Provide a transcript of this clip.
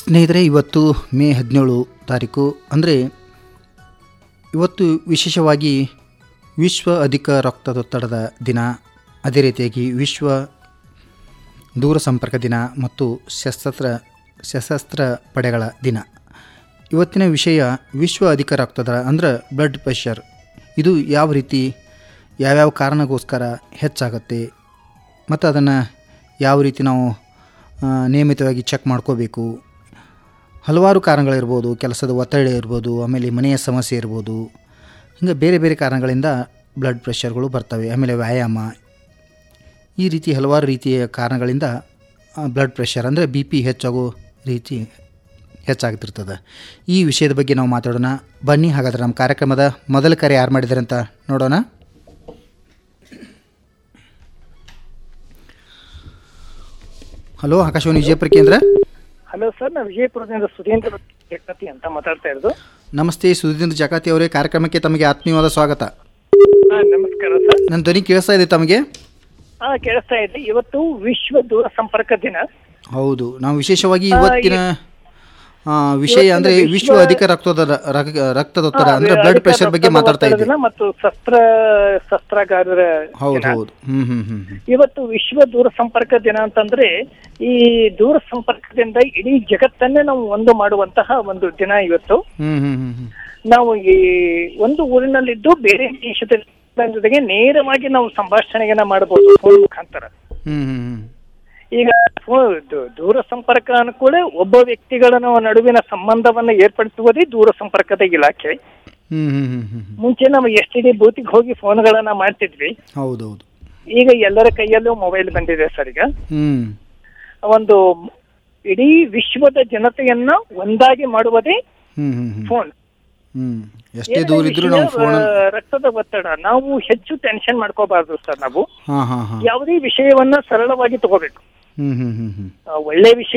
ಸ್ನೇಹಿತರೆ ಇವತ್ತು ಮೇ ಹದಿನೇಳು ತಾರೀಕು ಅಂದರೆ ಇವತ್ತು ವಿಶೇಷವಾಗಿ ವಿಶ್ವ ಅಧಿಕ ರಕ್ತದೊತ್ತಡದ ದಿನ ಅದೇ ರೀತಿಯಾಗಿ ವಿಶ್ವ ದೂರ ಸಂಪರ್ಕ ದಿನ ಮತ್ತು ಸಶಸ್ತ್ರ ಸಶಸ್ತ್ರ ಪಡೆಗಳ ದಿನ ಇವತ್ತಿನ ವಿಷಯ ವಿಶ್ವ ಅಧಿಕ ರಕ್ತದೊತ್ತಡ ಅಂದ್ರೆ ಬ್ಲಡ್ ಪ್ರೆಷರ್ ಇದು ಯಾವ ರೀತಿ ಯಾವ್ಯಾವ ಕಾರಣಕ್ಕೋಸ್ಕರ ಹೆಚ್ಚಾಗುತ್ತೆ ಮತ್ತು ಅದನ್ನು ಯಾವ ರೀತಿ ನಾವು ಆ, ನಿಯಮಿತವಾಗಿ ಚೆಕ್ ಮಾಡ್ಕೋಬೇಕು ಹಲವಾರು ಕಾರಣಗಳಿರ್ಬೋದು ಕೆಲಸದ ಒತ್ತಡ ಇರ್ಬೋದು ಆಮೇಲೆ ಮನೆಯ ಸಮಸ್ಯೆ ಇರ್ಬೋದು ಹಿಂಗೆ ಬೇರೆ ಬೇರೆ ಕಾರಣಗಳಿಂದ ಬ್ಲಡ್ ಪ್ರೆಷರ್ಗಳು ಬರ್ತವೆ ಆಮೇಲೆ ವ್ಯಾಯಾಮ ಈ ರೀತಿ ಹಲವಾರು ರೀತಿಯ ಕಾರಣಗಳಿಂದ ಬ್ಲಡ್ ಪ್ರೆಷರ್ ಅಂದರೆ ಬಿ ಪಿ ಹೆಚ್ಚಾಗೋ ರೀತಿ ಹೆಚ್ಚಾಗ್ತಿರ್ತದೆ ಈ ವಿಷಯದ ಬಗ್ಗೆ ನಾವು ಮಾತಾಡೋಣ ಬನ್ನಿ ಹಾಗಾದ್ರೆ ನಮ್ಮ ಕಾರ್ಯಕ್ರಮದ ಮೊದಲ ಕರೆ ಯಾರು ಮಾಡಿದ್ದಾರೆ ಅಂತ ನೋಡೋಣ ಹಲೋ ಆಕಾಶವಾಣಿ ವಿಜಯಪುರ ಕೇಂದ್ರ ಹಲೋ ಸರ್ ನಾನು ವಿಜಯಪುರದಿಂದ ಸುಧೀಂದ್ರ ಜಗತಿ ಅಂತ ಮಾತಾಡ್ತಾ ಇರೋದು ನಮಸ್ತೆ ಸುಧೀಂದ್ರ ಜಕಾತಿ ಅವರೇ ಕಾರ್ಯಕ್ರಮಕ್ಕೆ ತಮಗೆ ಆತ್ಮೀಯವಾದ ಸ್ವಾಗತ ಹಾ ನಮಸ್ಕಾರ ಸರ್ ನನ್ನ ಧ್ವನಿ ಕೇಳಿಸ್ತಾ ಇದೆ ತಮಗೆ ಹಾ ಕೇಳಿಸ್ತಾ ಇದೆ ಇವತ್ತು ವಿಶ್ವ ದೂರ ಸಂಪರ್ಕ ದಿನ ಹೌದು ನಾವು ವಿಶೇಷವಾಗಿ ಇವತ್ತಿನ ಆ, ವಿಷಯ ಅಂದರೆ ಇವತ್ತಿನ ವಿಶ್ವ ವಿಶ್ವ- ಅಧಿಕ ರಕ್ತದ ರಕ್ತ- ರಕ್ತದೊತ್ತಡ ಹಾ, ಅಂದರೆ ಅಧಿಕ ಬ್ಲಡ್ ಪ್ರೆಷರ್ ಬಗ್ಗೆ ರಕ್ತದೊತ್ತಡ ಮಾತಾಡ್ತಾ ಇದ್ದೀವಿ ದಿನ ಮತ್ತು ಶಸ್ತ್ರ ಶಸ್ತ್ರಗಾರರ ಹೌದು ದಿನ. ಹೌದು ಹ್ಮ್ ಹ್ಮ್ ಹ್ಮ್ ಹ್ಮ್ ಇವತ್ತು ವಿಶ್ವ ದೂರ ಸಂಪರ್ಕ ದಿನ ಅಂತಂದ್ರೆ ಈ ದೂರ ಸಂಪರ್ಕದಿಂದ ಇಡೀ ಜಗತ್ತನ್ನೇ ನಾವು ಒಂದು ಮಾಡುವಂತಹ ಒಂದು ದಿನ ಇವತ್ತು ಹ್ಮ್ ಹ್ಮ್ ಹ್ಮ್ ಹ್ಮ್ ನಾವು ಈ ಒಂದು ಊರಿನಲ್ಲಿದ್ದು ಬೇರೆ ದೇಶದ ಜೊತೆಗೆ ನೇರವಾಗಿ ನಾವು ಸಂಭಾಷಣೆಯನ್ನ ಮಾಡಬಹುದು ಫೋನ್ ಮುಖಾಂತರ ಹ್ಮ್ ಹ್ಮ್ ಹ್ಮ್ ಈಗ ಫೋ- ದು- ದೂರ ಸಂಪರ್ಕ ಅನುಕೂಲ ಒಬ್ಬ ವ್ಯಕ್ತಿಗಳ ನಡುವಿನ ಸಂಬಂಧವನ್ನ ಏರ್ಪಡಿಸುವುದೇ ದೂರ ಸಂಪರ್ಕದ ಇಲಾಖೆ ಹ್ಮ್ ಹ್ಮ್ ಹ್ಮ್ ಹ್ಮ್ ಹ್ಮ್ ಮುಂಚೆ ನಾವು ಎಸ್ ಟಿ ಡಿ ಬೂತಿಗೆ ಹೋಗಿ ಫೋನ್ಗಳನ್ನ ಮಾಡ್ತಿದ್ವಿ ಹೌದು ಹೌದು ಈಗ ಎಲ್ಲರ ಕೈಯಲ್ಲೂ ಮೊಬೈಲ್ ಬಂದಿದೆ ಸರ್ ಈಗ ಹ್ಮ್ ಒಂದು ಇಡೀ ವಿಶ್ವದ ಜನತೆಯನ್ನ ಒಂದಾಗಿ ಮಾಡುವುದೇ ಹ್ಮ್ ಹ್ಮ್ ಹ್ಮ್ ಫೋನ್ ಹ್ಮ್ ಎಷ್ಟೇ ದೂರ ಇದ್ರೂ ನಾವು ಫೋನ್ ರಕ್ತದ ಒತ್ತಡ ನಾವು ಹೆಚ್ಚು ಟೆನ್ಷನ್ ಮಾಡ್ಕೋಬಾರ್ದು ಸರ್ ನಾವು ಹಾ ಹಾ ಹಾ ಯಾವುದೇ ವಿಷಯವನ್ನ ಸರಳವಾಗಿ ತಗೋಬೇಕು ಹ್ಮ್ ಹ್ಮ್ ಹ್ಮ್ ಹ್ಮ್ ಆ, ಒಳ್ಳೆ ವಿಷಯ